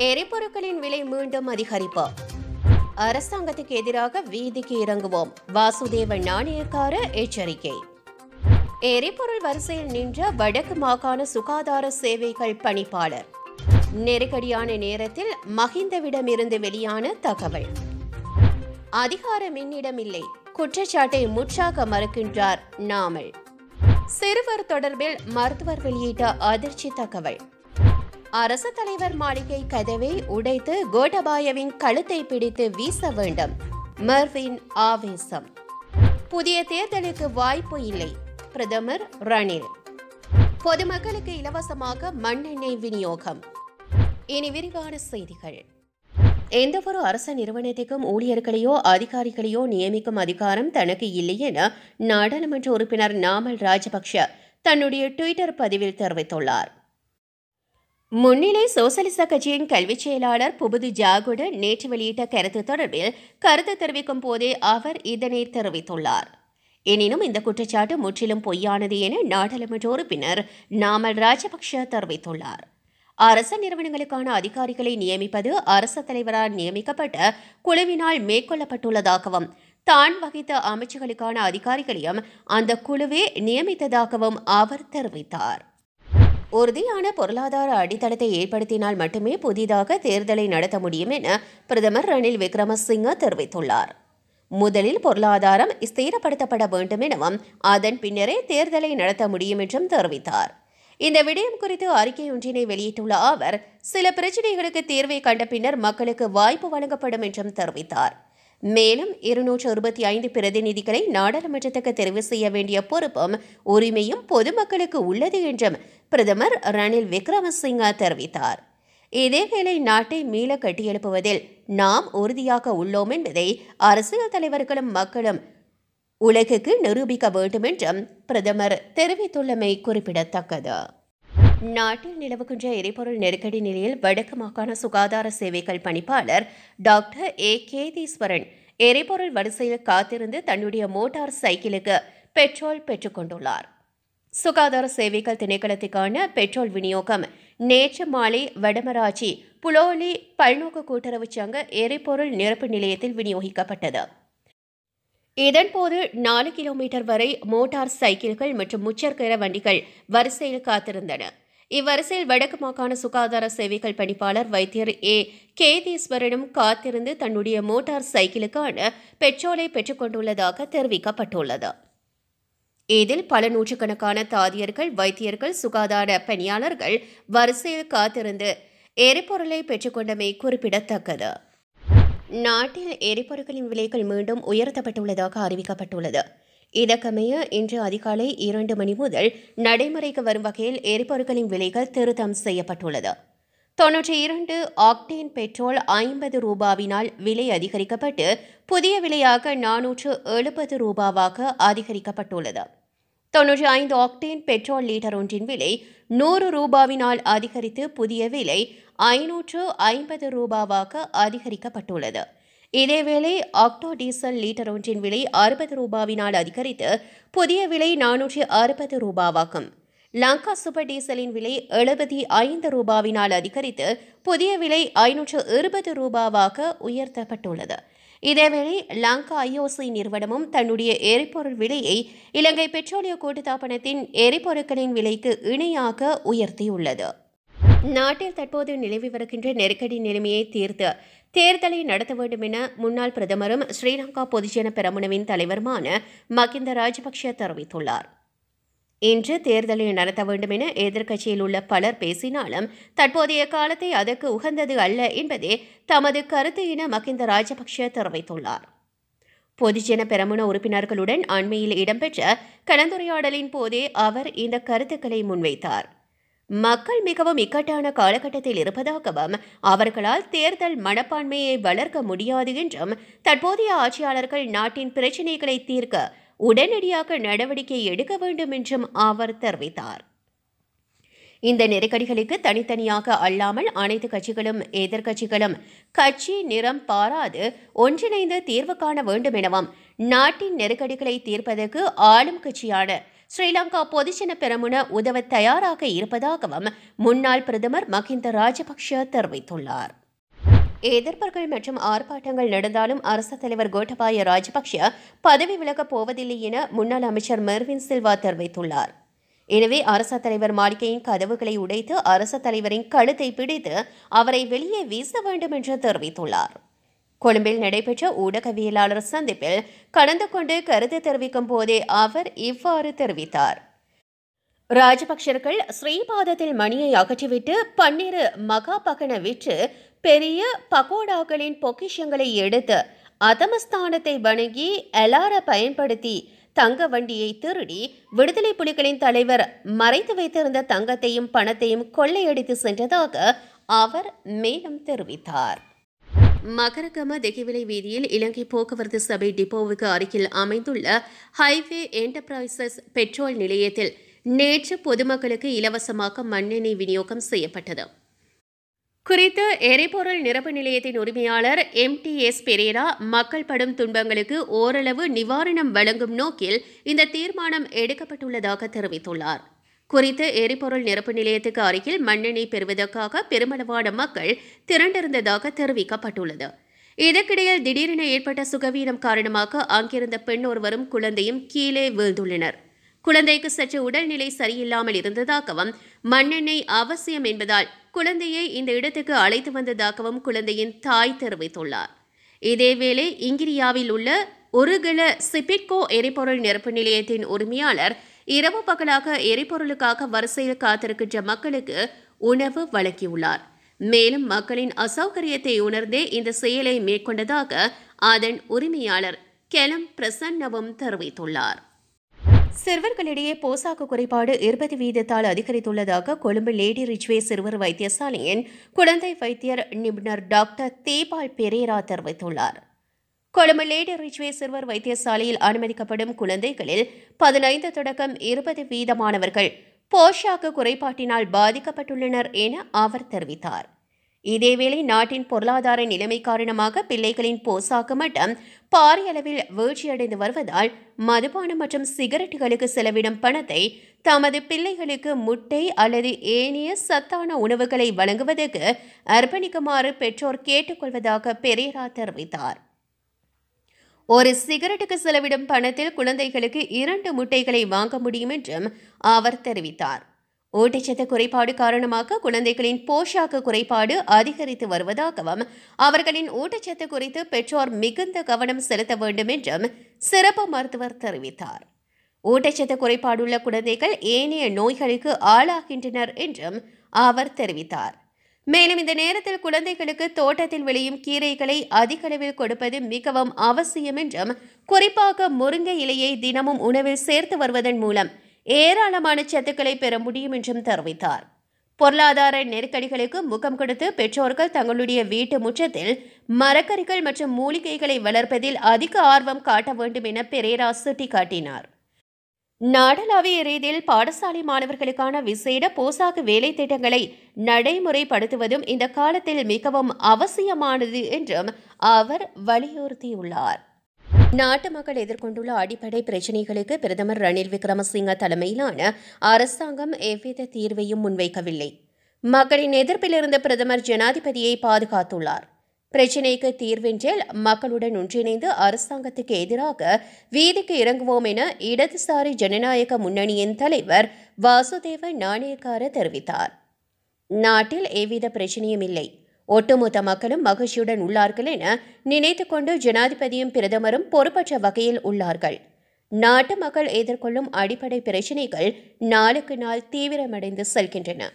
எரிபொருட்களின் விலை மீண்டும் அதிகரிப்பு அரசாங்கத்துக்கு எதிராக வீதிக்கு இறங்குவோம் வாசுதேவ நாணயக்கார எச்சரிக்கை எரிபொருள் வரிசையில் நின்ற வடக்கு மாகாண சுகாதார சேவைகள் பணிப்பாளர் நெருக்கடியான நேரத்தில் மஹிந்தவிடமிருந்து வெளியான தகவல் அதிகாரம் என்னிடமில்லை குற்றச்சாட்டை முற்றாக மறுக்கின்றார் நாமல் சிறுவர் தொடர்பில் மருத்துவர் வெளியிட்ட அதிர்ச்சி தகவல் அரசு தலைவர் மாளிகை கதவை உடைத்து கோட்டபாயவின் கழுத்தை பிடித்து வீச வேண்டும் மர்வின் ஆவேசம் புதிய தேர்தலுக்கு வாய்ப்பு இல்லை பிரதமர் ரணில் பொதுமக்களுக்கு இலவசமாக மண்ணெண்ணெய் விநியோகம் இனி விரிவான செய்திகள் எந்தவொரு அரசு நிறுவனத்துக்கும் ஊழியர்களையோ அதிகாரிகளையோ நியமிக்கும் அதிகாரம் தனக்கு இல்லை என நாடாளுமன்ற உறுப்பினர் நாமல் ராஜபக்ஷ தன்னுடைய ட்விட்டர் பதிவில் தெரிவித்துள்ளார் முன்னிலை சோசலிச கட்சியின் கல்விச் செயலாளர் புபுது ஜாகுட நேற்று வெளியிட்ட கருத்து தொடர்பில் கருத்து தெரிவிக்கும் போதே அவர் இதனை தெரிவித்துள்ளார் எனினும் இந்த குற்றச்சாட்டு முற்றிலும் பொய்யானது என நாடாளுமன்ற உறுப்பினர் நாமல் ராஜபக்ஷ தெரிவித்துள்ளார் அரச நிறுவனங்களுக்கான அதிகாரிகளை நியமிப்பது அரசு தலைவரால் நியமிக்கப்பட்ட குழுவினால் மேற்கொள்ளப்பட்டுள்ளதாகவும் தான் வகித்த அமைச்சுகளுக்கான அதிகாரிகளையும் அந்த குழுவே நியமித்ததாகவும் அவர் தெரிவித்தார் உறுதியான பொருளாதார அடித்தளத்தை ஏற்படுத்தினால் மட்டுமே புதிதாக தேர்தலை நடத்த முடியும் என பிரதமர் ரணில் விக்ரமசிங்க தெரிவித்துள்ளார் முதலில் பொருளாதாரம் ஸ்திரப்படுத்தப்பட வேண்டும் எனவும் அதன் பின்னரே தேர்தலை நடத்த முடியும் என்றும் தெரிவித்தார் இந்த விடயம் குறித்து அறிக்கை ஒன்றினை வெளியிட்டுள்ள அவர் சில பிரச்சினைகளுக்கு தீர்வை கண்ட பின்னர் மக்களுக்கு வாய்ப்பு வழங்கப்படும் என்றும் தெரிவித்தார் மேலும் இருநூற்று இருபத்தி ஐந்து பிரதிநிதிகளை நாடாளுமன்றத்துக்கு தெரிவு செய்ய வேண்டிய பொறுப்பும் உரிமையும் பொதுமக்களுக்கு உள்ளது என்றும் பிரதமர் ரணில் விக்ரமசிங்க தெரிவித்தார் இதேவேளை நாட்டை மீள கட்டியெழுப்புவதில் நாம் உறுதியாக உள்ளோம் என்பதை அரசியல் தலைவர்களும் மக்களும் உலகுக்கு நிரூபிக்க வேண்டும் என்றும் பிரதமர் தெரிவித்துள்ளமை குறிப்பிடத்தக்கது நாட்டில் நிலவுகின்ற எரிபொருள் நெருக்கடி நிலையில் வடக்கு மாகாண சுகாதார சேவைகள் பணிப்பாளர் டாக்டர் ஏ கேதீஸ்வரன் எரிபொருள் வரிசையில் காத்திருந்து தன்னுடைய மோட்டார் சைக்கிளுக்கு பெட்ரோல் பெற்றுக்கொண்டுள்ளார் சுகாதார சேவைகள் திணைக்களத்துக்கான பெட்ரோல் விநியோகம் நேற்று மாலை வடமராட்சி புலோலி பல்நோக்கு கூட்டுறவு சங்க எரிபொருள் நிரப்பு நிலையத்தில் விநியோகிக்கப்பட்டது இதன்போது நாலு கிலோமீட்டர் வரை மோட்டார் சைக்கிள்கள் மற்றும் முச்சக்கர வண்டிகள் வரிசையில் காத்திருந்தன இவ்வரிசையில் வடக்கு மாகாண சுகாதார சேவைகள் பணிப்பாளர் வைத்தியர் ஏ கேதீஸ்வரனும் காத்திருந்து தன்னுடைய மோட்டார் சைக்கிளுக்கான பெட்ரோலை பெற்றுக்கொண்டுள்ளதாக தெரிவிக்கப்பட்டுள்ளது இதில் பல நூற்றுக்கணக்கான தாதியர்கள் வைத்தியர்கள் சுகாதார பணியாளர்கள் வரிசையில் காத்திருந்து எரிபொருளை பெற்றுக்கொண்டமை குறிப்பிடத்தக்கது நாட்டில் எரிபொருட்களின் விலைகள் மீண்டும் உயர்த்தப்பட்டுள்ளதாக அறிவிக்கப்பட்டுள்ளது இதற்கமைய இன்று அதிகாலை இரண்டு மணி முதல் நடைமுறைக்கு வரும் வகையில் எரிபொருட்களின் விலைகள் திருத்தம் செய்யப்பட்டுள்ளது தொன்னூற்றி இரண்டு ஆக்டேன் பெட்ரோல் ஐம்பது ரூபாவினால் விலை அதிகரிக்கப்பட்டு புதிய விலையாக நானூற்று எழுபது ரூபாவாக அதிகரிக்கப்பட்டுள்ளது தொன்னூற்றி ஐந்து ஆக்டேன் பெட்ரோல் லிட்டர் ஒன்றின் விலை நூறு ரூபாவினால் அதிகரித்து புதிய விலை ஐநூற்று ஐம்பது ரூபாவாக அதிகரிக்கப்பட்டுள்ளது இதேவேளை ஆக்டோ டீசல் லிட்டர் ஒன்றின் விலை அறுபது ரூபாவினால் அதிகரித்து புதிய விலை நானூற்றி அறுபது ரூபாவாகும் லங்கா சூப்பர் டீசலின் விலை எழுபத்தி ஐந்து ரூபாவினால் அதிகரித்து புதிய விலை ஐநூற்று இருபது ரூபாவாக உயர்த்தப்பட்டுள்ளது இதேவேளை லங்கா ஐஓசி நிறுவனமும் தன்னுடைய எரிபொருள் விலையை இலங்கை பெட்ரோலிய கூட்டுத்தாபனத்தின் எரிபொருட்களின் விலைக்கு இணையாக உயர்த்தியுள்ளது நாட்டில் தற்போது நிலவி வருகின்ற நெருக்கடி நிலைமையை தீர்த்து தேர்தலை நடத்த வேண்டும் என முன்னாள் பிரதமரும் ஸ்ரீலங்கா பொதுஜன பெரமுனவின் தலைவருமான மகிந்த ராஜபக்ஷ தெரிவித்துள்ளார் இன்று தேர்தலை நடத்த வேண்டும் என எதிர்க்கட்சியில் உள்ள பலர் பேசினாலும் தற்போதைய காலத்தை அதற்கு உகந்தது அல்ல என்பதே தமது கருத்து என மகிந்த ராஜபக்ஷ தெரிவித்துள்ளார் பொதுஜன பெரமுன உறுப்பினர்களுடன் அண்மையில் இடம்பெற்ற கலந்துரையாடலின் போதே அவர் இந்த கருத்துக்களை முன்வைத்தார் மக்கள் மிகவும் இக்கட்டான காலகட்டத்தில் இருப்பதாகவும் அவர்களால் தேர்தல் மனப்பான்மையை வளர்க்க முடியாது என்றும் தற்போதைய ஆட்சியாளர்கள் நாட்டின் பிரச்சினைகளை தீர்க்க உடனடியாக நடவடிக்கை எடுக்க வேண்டும் என்றும் அவர் தெரிவித்தார் இந்த நெருக்கடிகளுக்கு தனித்தனியாக அல்லாமல் அனைத்து கட்சிகளும் எதிர்க்கட்சிகளும் கட்சி நிறம் பாராது ஒன்றிணைந்து தீர்வு காண வேண்டும் எனவும் நாட்டின் நெருக்கடிகளை தீர்ப்பதற்கு ஆளும் கட்சியான ஸ்ரீலங்கா பொதுஜன பெரமுன உதவ தயாராக இருப்பதாகவும் முன்னாள் பிரதமர் மஹிந்த ராஜபக்ஷ தெரிவித்துள்ளார் எதிர்ப்புகள் மற்றும் ஆர்ப்பாட்டங்கள் நடந்தாலும் அரசு தலைவர் கோட்டபாய ராஜபக்ஷ பதவி விலகப் போவதில்லை என முன்னாள் அமைச்சர் மெர்வின் சில்வா தெரிவித்துள்ளார் எனவே அரச தலைவர் மாளிகையின் கதவுகளை உடைத்து அரச தலைவரின் கழுத்தை பிடித்து அவரை வெளியே வீச வேண்டும் என்று தெரிவித்துள்ளார் கொழும்பில் நடைபெற்ற ஊடகவியலாளர் சந்திப்பில் கலந்து கொண்டு கருத்து தெரிவிக்கும் போதே அவர் இவ்வாறு தெரிவித்தார் ராஜபக்சர்கள் ஸ்ரீபாதத்தில் மணியை அகற்றிவிட்டு பன்னிரு மகா பகன விற்று பெரிய பகோடாக்களின் பொக்கிஷங்களை எடுத்து அதமஸ்தானத்தை வணங்கி எலார பயன்படுத்தி தங்க வண்டியை திருடி விடுதலை புலிகளின் தலைவர் மறைத்து வைத்திருந்த தங்கத்தையும் பணத்தையும் கொள்ளையடித்து சென்றதாக அவர் மேலும் தெரிவித்தார் மகரகம தெகிவிலை வீதியில் இலங்கை போக்குவரத்து சபை டிப்போவுக்கு அருகில் அமைந்துள்ள ஹைவே என்டர்பிரைசஸ் பெட்ரோல் நிலையத்தில் நேற்று பொதுமக்களுக்கு இலவசமாக மண்ணெண்ணெய் விநியோகம் செய்யப்பட்டது குறித்த எரிபொருள் நிரப்பு நிலையத்தின் உரிமையாளர் எம்டிஎஸ் பெரேரா மக்கள் படும் துன்பங்களுக்கு ஓரளவு நிவாரணம் வழங்கும் நோக்கில் இந்த தீர்மானம் எடுக்கப்பட்டுள்ளதாக தெரிவித்துள்ளார் குறித்த எரிபொருள் நிரப்பு நிலையத்துக்கு அருகில் மண்ணெண்ணெய் பெறுவதற்காக பெருமளவான மக்கள் திரண்டிருந்ததாக தெரிவிக்கப்பட்டுள்ளது இதற்கிடையில் திடீரென ஏற்பட்ட சுகவீனம் காரணமாக அங்கிருந்த பெண் ஒருவரும் குழந்தையும் கீழே வீழ்ந்துள்ளனர் குழந்தைக்கு சற்று உடல்நிலை சரியில்லாமல் இருந்ததாகவும் மண்ணெண்ணெய் அவசியம் என்பதால் குழந்தையை இந்த இடத்துக்கு அழைத்து வந்ததாகவும் குழந்தையின் தாய் தெரிவித்துள்ளார் இதேவேளை இங்கிரியாவில் உள்ள உருகல சிபிட்கோ எரிபொருள் நிரப்பு நிலையத்தின் உரிமையாளர் இரவு பகலாக எரிபொருளுக்காக வரிசையில் காத்திருக்கின்ற மக்களுக்கு உணவு வழங்கியுள்ளார் மேலும் மக்களின் அசௌகரியத்தை உணர்ந்தே இந்த செயலை மேற்கொண்டதாக அதன் உரிமையாளர் கெலம் பிரசன்னவும் தெரிவித்துள்ளார் சிறுவர்களிடையே போசாக்கு குறைபாடு இருபது வீதத்தால் அதிகரித்துள்ளதாக கொழும்பு லேடி ரிச்வே சிறுவர் வைத்தியசாலையின் குழந்தை வைத்தியர் நிபுணர் டாக்டர் தேபால் பெரேரா தெரிவித்துள்ளார் கொழும்பு லேடி ரிச்வே சிறுவர் வைத்தியசாலையில் அனுமதிக்கப்படும் குழந்தைகளில் பதினைந்து தொடக்கம் இருபது வீதமானவர்கள் போஷாக்கு குறைபாட்டினால் பாதிக்கப்பட்டுள்ளனர் என அவர் தெரிவித்தார் இதேவேளை நாட்டின் பொருளாதார நிலைமை காரணமாக பிள்ளைகளின் போசாக்கு மட்டம் பாரிய அளவில் வீழ்ச்சியடைந்து வருவதால் மதுபானம் மற்றும் சிகரெட்டுகளுக்கு செலவிடும் பணத்தை தமது பிள்ளைகளுக்கு முட்டை அல்லது ஏனைய சத்தான உணவுகளை வழங்குவதற்கு அர்ப்பணிக்குமாறு பெற்றோர் கேட்டுக்கொள்வதாக பெரேரா தெரிவித்தார் ஒரு சிகரெட்டுக்கு செலவிடும் பணத்தில் குழந்தைகளுக்கு இரண்டு முட்டைகளை வாங்க முடியும் என்றும் அவர் தெரிவித்தார் ஊட்டச்சத்து குறைபாடு காரணமாக குழந்தைகளின் போஷாக்கு குறைபாடு அதிகரித்து வருவதாகவும் அவர்களின் ஊட்டச்சத்து குறித்து பெற்றோர் மிகுந்த கவனம் செலுத்த வேண்டும் என்றும் சிறப்பு மருத்துவர் தெரிவித்தார் ஊட்டச்சத்து குறைபாடுள்ள குழந்தைகள் ஏனைய நோய்களுக்கு ஆளாகின்றனர் என்றும் அவர் தெரிவித்தார் மேலும் இந்த நேரத்தில் குழந்தைகளுக்கு தோட்டத்தில் விளையும் கீரைகளை அதிக அளவில் கொடுப்பது மிகவும் அவசியம் என்றும் குறிப்பாக முருங்கை இலையை தினமும் உணவில் சேர்த்து வருவதன் மூலம் ஏராளமான சத்துக்களை பெற முடியும் என்றும் தெரிவித்தார் பொருளாதார நெருக்கடிகளுக்கு முகம் கொடுத்து பெற்றோர்கள் தங்களுடைய வீட்டு முற்றத்தில் மரக்கறிகள் மற்றும் மூலிகைகளை வளர்ப்பதில் அதிக ஆர்வம் காட்ட வேண்டும் என பெரேரா சுட்டிக்காட்டினார் நாடளாவிய ரீதியில் பாடசாலை மாணவர்களுக்கான விசேட போசாக்கு வேலை திட்டங்களை நடைமுறைப்படுத்துவதும் இந்த காலத்தில் மிகவும் அவசியமானது என்றும் அவர் வலியுறுத்தியுள்ளார் நாட்டு மக்கள் எதிர்கொண்டுள்ள அடிப்படை பிரச்சினைகளுக்கு பிரதமர் ரணில் விக்ரமசிங்க தலைமையிலான அரசாங்கம் எவ்வித தீர்வையும் முன்வைக்கவில்லை மக்களின் எதிர்ப்பிலிருந்து பிரதமர் ஜனாதிபதியை பாதுகாத்துள்ளார் பிரச்சினைக்கு தீர்வென்றால் மக்களுடன் ஒன்றிணைந்து அரசாங்கத்துக்கு எதிராக வீதிக்கு இறங்குவோம் என இடதுசாரி ஜனநாயக முன்னணியின் தலைவர் வாசுதேவ நாணயக்கார தெரிவித்தார் நாட்டில் எவ்வித பிரச்சனையும் இல்லை ஒட்டுமொத்த மக்களும் மகிழ்ச்சியுடன் உள்ளார்கள் என நினைத்து கொண்டு ஜனாதிபதியும் பிரதமரும் பொறுப்பற்ற வகையில் உள்ளார்கள் நாட்டு மக்கள் எதிர்கொள்ளும் அடிப்படை பிரச்சினைகள் நாளுக்கு நாள் தீவிரமடைந்து செல்கின்றன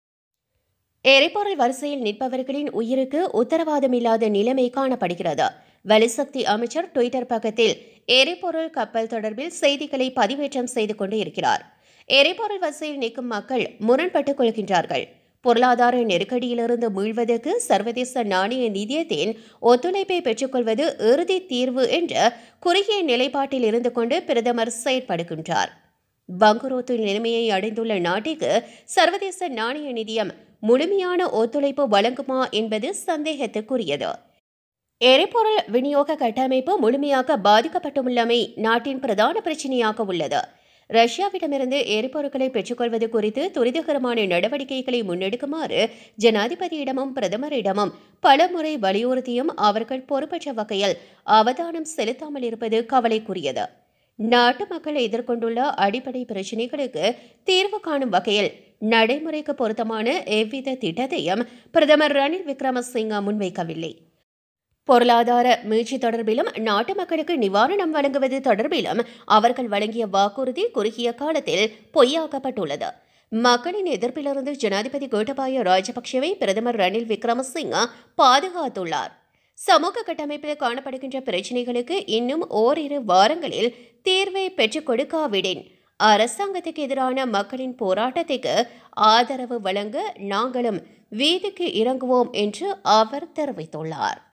எரிபொருள் வரிசையில் நிற்பவர்களின் உயிருக்கு உத்தரவாதமில்லாத நிலைமை காணப்படுகிறது வலிசக்தி அமைச்சர் டுவிட்டர் பக்கத்தில் எரிபொருள் கப்பல் தொடர்பில் செய்திகளை பதிவேற்றம் செய்து கொண்டு இருக்கிறார் எரிபொருள் வரிசையில் நிற்கும் மக்கள் முரண்பட்டுக் கொள்கின்றார்கள் பொருளாதார நெருக்கடியிலிருந்து மீள்வதற்கு சர்வதேச நாணய நிதியத்தின் ஒத்துழைப்பை பெற்றுக்கொள்வது இறுதி தீர்வு என்ற குறுகிய நிலைப்பாட்டில் இருந்து கொண்டு பிரதமர் செயற்படுகின்றார் பங்குரோத்து நிலைமையை அடைந்துள்ள நாட்டிற்கு சர்வதேச நாணய நிதியம் முழுமையான ஒத்துழைப்பு வழங்குமா என்பது சந்தேகத்துக்குரியது எரிபொருள் விநியோக கட்டமைப்பு முழுமையாக பாதிக்கப்பட்டுள்ளமை நாட்டின் பிரதான பிரச்சனையாக உள்ளது ரஷ்யாவிடமிருந்து எரிபொருட்களை பெற்றுக்கொள்வது குறித்து துரிதகரமான நடவடிக்கைகளை முன்னெடுக்குமாறு ஜனாதிபதியிடமும் பிரதமரிடமும் பலமுறை வலியுறுத்தியும் அவர்கள் பொறுப்பற்ற வகையில் அவதானம் செலுத்தாமல் இருப்பது கவலைக்குரியது நாட்டு மக்கள் எதிர்கொண்டுள்ள அடிப்படை பிரச்சினைகளுக்கு தீர்வு காணும் வகையில் நடைமுறைக்கு பொருத்தமான எவ்வித திட்டத்தையும் பிரதமர் ரணில் விக்ரமசிங்க முன்வைக்கவில்லை பொருளாதார மீழ்ச்சி தொடர்பிலும் நாட்டு மக்களுக்கு நிவாரணம் வழங்குவது தொடர்பிலும் அவர்கள் வழங்கிய வாக்குறுதி குறுகிய காலத்தில் பொய்யாக்கப்பட்டுள்ளது மக்களின் எதிர்ப்பிலிருந்து ஜனாதிபதி கோட்டபாய ராஜபக்சவை பிரதமர் ரணில் விக்ரமசிங்க பாதுகாத்துள்ளார் சமூக கட்டமைப்பில் காணப்படுகின்ற பிரச்சினைகளுக்கு இன்னும் ஓரிரு வாரங்களில் தீர்வை பெற்றுக் கொடுக்காவிடின் அரசாங்கத்துக்கு எதிரான மக்களின் போராட்டத்துக்கு ஆதரவு வழங்க நாங்களும் வீதிக்கு இறங்குவோம் என்று அவர் தெரிவித்துள்ளார்